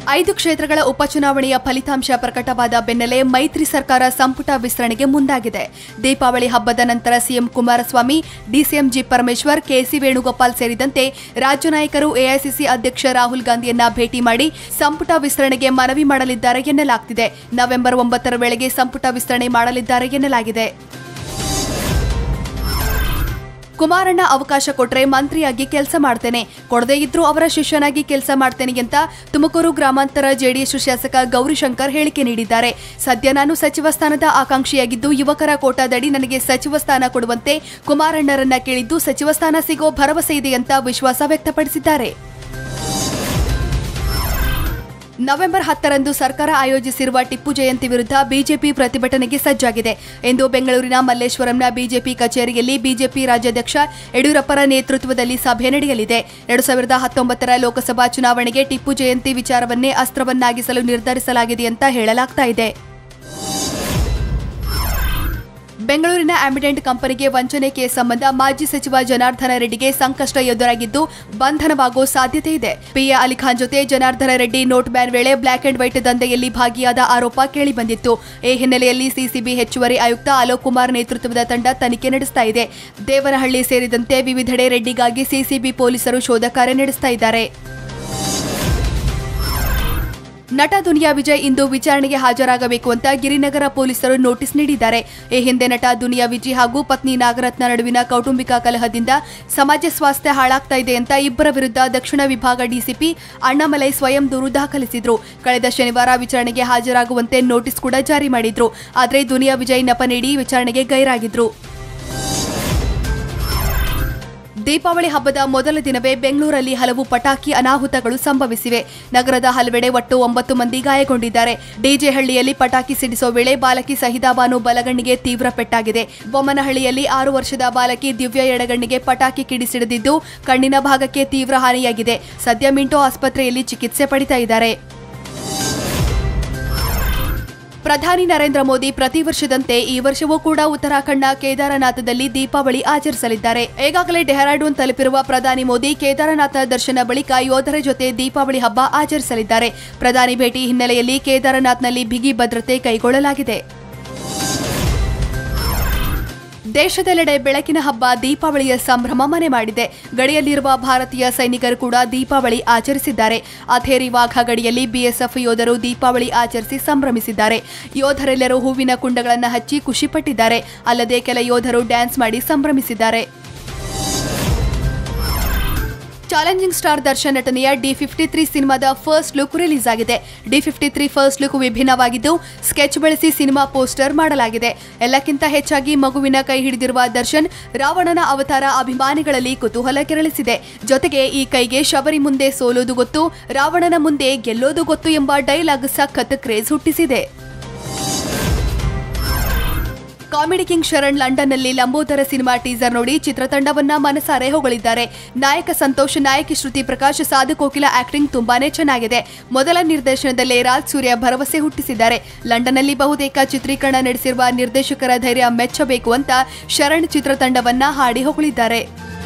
ಐದು ಕ್ಷೇತ್ರಗಳ ಉಪಚುನಾವಣೆಯ ಫಲಿತಾಂಶ ಪ್ರಕಟವಾದ ಬೆನ್ನಲ್ಲೇ ಮೈತ್ರಿ ಸರ್ಕಾರ ಸಂಪುಟ ವಿಸ್ತರಣೆಗೆ ಮುಂದಾಗಿದೆ ದೀಪಾವಳಿ ಹಬ್ಬದ ನಂತರ CM Kumaraswamy DCM G Parameshwar KC Venugopal ಸೇರಿದಂತೆ ರಾಜ್ಯ ನಾಯಕರು ಎಐಸಿಸಿ ಅಧ್ಯಕ್ಷ ರಾಹುಲ್ ಗಾಂಧಿಯನ್ನ ಭೇಟಿ ಮಾಡಿ ಸಂಪುಟ ವಿಸ್ತರಣೆಗೆ ಮನವಿ ಮಾಡಲಿದ್ದಾರೆ ಎನ್ನಲಾಗ್ತಿದೆ ನವೆಂಬರ್ ಒಂಬತ್ತರ ವೇಳೆಗೆ ಸಂಪುಟ ವಿಸ್ತರಣೆ ಮಾಡಲಿದ್ದಾರೆ ಎನ್ನಲಾಗಿದೆ ಕುಮಾರಣ್ಣ ಅವಕಾಶ ಕೊಟ್ರೆ ಮಂತ್ರಿಯಾಗಿ ಕೆಲಸ ಮಾಡ್ತೇನೆ ಕೊಡದೇ ಇದ್ರೂ ಅವರ ಶಿಷ್ಯನಾಗಿ ಕೆಲಸ ಮಾಡ್ತೇನೆ ಅಂತ ತುಮಕೂರು ಗ್ರಾಮಾಂತರ ಜೆಡಿಎಸ್ ಶಾಸಕ ಗೌರಿಶಂಕರ್ ಹೇಳಿಕೆ ನೀಡಿದ್ದಾರೆ ಸದ್ಯ ನಾನು ಸಚಿವ ಸ್ಥಾನದ ಆಕಾಂಕ್ಷಿಯಾಗಿದ್ದು ಯುವಕರ ಕೋಟಾದಡಿ ನನಗೆ ಸಚಿವ ಸ್ಥಾನ ಕೊಡುವಂತೆ ಕುಮಾರಣ್ಣರನ್ನ ಕೇಳಿದ್ದು ಸಚಿವ ಸ್ಥಾನ ಸಿಗೋ ಭರವಸೆ ಇದೆ ಅಂತ ವಿಶ್ವಾಸ ವ್ಯಕ್ತಪಡಿಸಿದ್ದಾರೆ ನವೆಂಬರ್ ಹತ್ತರಂದು ಸರ್ಕಾರ ಆಯೋಜಿಸಿರುವ ಟಿಪ್ಪು ಜಯಂತಿ ವಿರುದ್ಧ ಬಿಜೆಪಿ ಪ್ರತಿಭಟನೆಗೆ ಸಜ್ಜಾಗಿದೆ ಎಂದು ಬೆಂಗಳೂರಿನ ಮಲ್ಲೇಶ್ವರಂನ ಬಿಜೆಪಿ ಕಚೇರಿಯಲ್ಲಿ ಬಿಜೆಪಿ ರಾಜ್ಯಾಧ್ಯಕ್ಷ ಯಡಿಯೂರಪ್ಪರ ನೇತೃತ್ವದಲ್ಲಿ ಸಭೆ ನಡೆಯಲಿದೆ ಎರಡು ಸಾವಿರದ ಹತ್ತೊಂಬತ್ತರ ಲೋಕಸಭಾ ಚುನಾವಣೆಗೆ ಟಿಪ್ಪು ಜಯಂತಿ ವಿಚಾರವನ್ನೇ ಅಸ್ತ್ರವನ್ನಾಗಿಸಲು ನಿರ್ಧರಿಸಲಾಗಿದೆ ಅಂತ ಹೇಳಲಾಗ್ತಾ ಇದೆ ಬೆಂಗಳೂರಿನ ಆಂಬಿಡೆಂಟ್ ಕಂಪನಿಗೆ ವಂಚನೆ ಕೇಸ್ ಸಂಬಂಧ ಮಾಜಿ ಸಚಿವ ಜನಾರ್ದನ ರೆಡ್ಡಿಗೆ ಸಂಕಷ್ಟ ಎದುರಾಗಿದ್ದು ಬಂಧನವಾಗುವ ಸಾಧ್ಯತೆ ಇದೆ ಪಿಎ ಅಲಿಖಾನ್ ಜೊತೆ ಜನಾರ್ದನ ರೆಡ್ಡಿ ನೋಟ್ ಬ್ಯಾನ್ ವೇಳೆ ಬ್ಲಾಕ್ ಅಂಡ್ ವೈಟ್ ದಂಧೆಯಲ್ಲಿ ಭಾಗಿಯಾದ ಆರೋಪ ಕೇಳಿಬಂದಿತ್ತು ಈ ಹಿನ್ನೆಲೆಯಲ್ಲಿ ಸಿಸಿಬಿ ಹೆಚ್ಚುವರಿ ಆಯುಕ್ತ ಅಲೋಕ್ ಕುಮಾರ್ ನೇತೃತ್ವದ ತಂಡ ತನಿಖೆ ನಡೆಸ್ತಾ ಇದೆ ದೇವನಹಳ್ಳಿ ಸೇರಿದಂತೆ ವಿವಿಧೆಡೆ ರೆಡ್ಡಿಗಾಗಿ ಸಿಸಿಬಿ ಪೊಲೀಸರು ಶೋಧ ಕಾರ್ಯ ನಡೆಸ್ತಾ ಇದ್ದಾರೆ ನಟ ದುನಿಯಾ ವಿಜಯ್ ಇಂದು ವಿಚಾರಣೆಗೆ ಹಾಜರಾಗಬೇಕು ಅಂತ ಗಿರಿನಗರ ಪೊಲೀಸರು ನೋಟಿಸ್ ನೀಡಿದ್ದಾರೆ ಈ ಹಿಂದೆ ನಟ ದುನಿಯಾ ವಿಜಯ್ ಹಾಗೂ ಪತ್ನಿ ನಾಗರತ್ನ ನಡುವಿನ ಕೌಟುಂಬಿಕ ಕಲಹದಿಂದ ಸಮಾಜ ಸ್ವಾಸ್ಥ್ಯ ಹಾಳಾಗ್ತಾ ಇದೆ ಅಂತ ಇಬ್ಬರ ವಿರುದ್ಧ ದಕ್ಷಿಣ ವಿಭಾಗ ಡಿಸಿಪಿ ಅಣ್ಣಾಮಲೈ ಸ್ವಯಂ ದೂರು ದಾಖಲಿಸಿದ್ರು ಕಳೆದ ಶನಿವಾರ ವಿಚಾರಣೆಗೆ ಹಾಜರಾಗುವಂತೆ ನೋಟಿಸ್ ಕೂಡ ಜಾರಿ ಮಾಡಿದ್ರು ಆದರೆ ದುನಿಯಾ ವಿಜಯ್ ನೆಪ ನೀಡಿ ವಿಚಾರಣೆಗೆ ಗೈರಾಗಿದ್ರು ದೀಪಾವಳಿ ಹಬ್ಬದ ಮೊದಲ ದಿನವೇ ಬೆಂಗಳೂರಲ್ಲಿ ಹಲವು ಪಟಾಕಿ ಅನಾಹುತಗಳು ಸಂಭವಿಸಿವೆ ನಗರದ ಹಲವೆಡೆ ಒಟ್ಟು ಒಂಬತ್ತು ಮಂದಿ ಗಾಯಗೊಂಡಿದ್ದಾರೆ ಡಿಜೆಹಳ್ಳಿಯಲ್ಲಿ ಪಟಾಕಿ ಸಿಡಿಸೋ ವೇಳೆ ಬಾಲಕಿ ಸಹಿದಾಬಾನು ಬಲಗಣ್ಣಿಗೆ ತೀವ್ರ ಪೆಟ್ಟಾಗಿದೆ ಬೊಮ್ಮನಹಳ್ಳಿಯಲ್ಲಿ ಆರು ವರ್ಷದ ಬಾಲಕಿ ದಿವ್ಯ ಎಡಗಣ್ಣಿಗೆ ಪಟಾಕಿ ಕಿಡಿಸಿಡಿದಿದ್ದು ಕಣ್ಣಿನ ಭಾಗಕ್ಕೆ ತೀವ್ರ ಹಾನಿಯಾಗಿದೆ ಸದ್ಯ ಮಿಂಟೋ ಆಸ್ಪತ್ರೆಯಲ್ಲಿ ಚಿಕಿತ್ಸೆ ಪಡಿತಾ ಇದ್ದಾರೆ ಪ್ರಧಾನಿ ನರೇಂದ್ರ ಮೋದಿ ಪ್ರತಿ ವರ್ಷದಂತೆ ಈ ವರ್ಷವೂ ಕೂಡ ಉತ್ತರಾಖಂಡ್ನ ಕೇದಾರನಾಥದಲ್ಲಿ ದೀಪಾವಳಿ ಆಚರಿಸಲಿದ್ದಾರೆ ಈಗಾಗಲೇ ಡೆಹರಾಡೂನ್ ತಲುಪಿರುವ ಪ್ರಧಾನಿ ಮೋದಿ ಕೇದಾರನಾಥ ದರ್ಶನ ಬಳಿಕ ಯೋಧರ ಜೊತೆ ದೀಪಾವಳಿ ಹಬ್ಬ ಆಚರಿಸಲಿದ್ದಾರೆ ಪ್ರಧಾನಿ ಭೇಟಿ ಹಿನ್ನೆಲೆಯಲ್ಲಿ ಕೇದಾರನಾಥ್ನಲ್ಲಿ ಬಿಗಿ ಭದ್ರತೆ ಕೈಗೊಳ್ಳಲಾಗಿದೆ ದೇಶದೆಲ್ಲೆಡೆ ಬೆಳಕಿನ ಹಬ್ಬ ದೀಪಾವಳಿಯ ಸಂಭ್ರಮ ಮನೆ ಮಾಡಿದೆ ಗಡಿಯಲ್ಲಿರುವ ಭಾರತೀಯ ಸೈನಿಕರು ಕೂಡ ದೀಪಾವಳಿ ಆಚರಿಸಿದ್ದಾರೆ ಅಥೇರಿ ವಾಘಾ ಗಡಿಯಲ್ಲಿ ಬಿಎಸ್ಎಫ್ ಯೋಧರು ದೀಪಾವಳಿ ಆಚರಿಸಿ ಸಂಭ್ರಮಿಸಿದ್ದಾರೆ ಯೋಧರೆಲ್ಲರೂ ಹೂವಿನ ಕುಂಡಗಳನ್ನು ಹಚ್ಚಿ ಖುಷಿಪಟ್ಟಿದ್ದಾರೆ ಅಲ್ಲದೆ ಕೆಲ ಯೋಧರು ಡ್ಯಾನ್ಸ್ ಮಾಡಿ ಸಂಭ್ರಮಿಸಿದ್ದಾರೆ ಚಾಲೆಂಜಿಂಗ್ ಸ್ಟಾರ್ ದರ್ಶನ್ ನಟನೆಯ ಡಿ ಫಿಫ್ಟಿ ತ್ರೀ ಸಿನಿಮಾದ ಫಸ್ಟ್ ಲುಕ್ ರಿಲೀಸ್ ಆಗಿದೆ D fifty three first look ವಿಭಿನ್ನವಾಗಿದ್ದು ಸ್ಕೆಚ್ ಬಳಸಿ ಸಿನಿಮಾ ಪೋಸ್ಟರ್ ಮಾಡಲಾಗಿದೆ ಎಲ್ಲಕ್ಕಿಂತ ಹೆಚ್ಚಾಗಿ ಮಗುವಿನ ಕೈ ಹಿಡಿದಿರುವ ದರ್ಶನ್ ರಾವಣನ ಅವತಾರ ಅಭಿಮಾನಿಗಳಲ್ಲಿ ಕುತೂಹಲ ಕೆರಳಿಸಿದೆ ಜೊತೆಗೆ ಈ ಕೈಗೆ ಶಬರಿ ಮುಂದೆ ಸೋಲೋದು ಗೊತ್ತು ರಾವಣನ ಮುಂದೆ ಗೆಲ್ಲೋದು ಗೊತ್ತು ಎಂಬ ಡೈಲಾಗ್ ಸಖತ್ ಕ್ರೇಜ್ ಹುಟ್ಟಿಸಿದೆ ಕಾಮಿಡಿ ಕಿಂಗ್ ಶರಣ್ ಲಂಡನ್ನಲ್ಲಿ ಲಂಬೋದರ ಸಿನಿಮಾ ಟೀಸರ್ ನೋಡಿ ಚಿತ್ರತಂಡವನ್ನ ಮನಸಾರೆ ಹೊಗಳಿದ್ದಾರೆ ನಾಯಕ ಸಂತೋಷ್ ನಾಯಕಿ ಶ್ರುತಿ ಪ್ರಕಾಶ್ ಸಾಧು ಕೋಕಿಲ ಆಕ್ಟಿಂಗ್ ತುಂಬಾನೇ ಚೆನ್ನಾಗಿದೆ ಮೊದಲ ನಿರ್ದೇಶನದಲ್ಲೇ ರಾಜ್ ಸೂರ್ಯ ಭರವಸೆ ಹುಟ್ಟಿಸಿದ್ದಾರೆ ಲಂಡನ್ನಲ್ಲಿ ಬಹುತೇಕ ಚಿತ್ರೀಕರಣ ನಡೆಸಿರುವ ನಿರ್ದೇಶಕರ ಧೈರ್ಯ ಮೆಚ್ಚಬೇಕು ಅಂತ ಶರಣ್ ಚಿತ್ರತಂಡವನ್ನ ಹಾಡಿ ಹೊಗಳಿದ್ದಾರೆ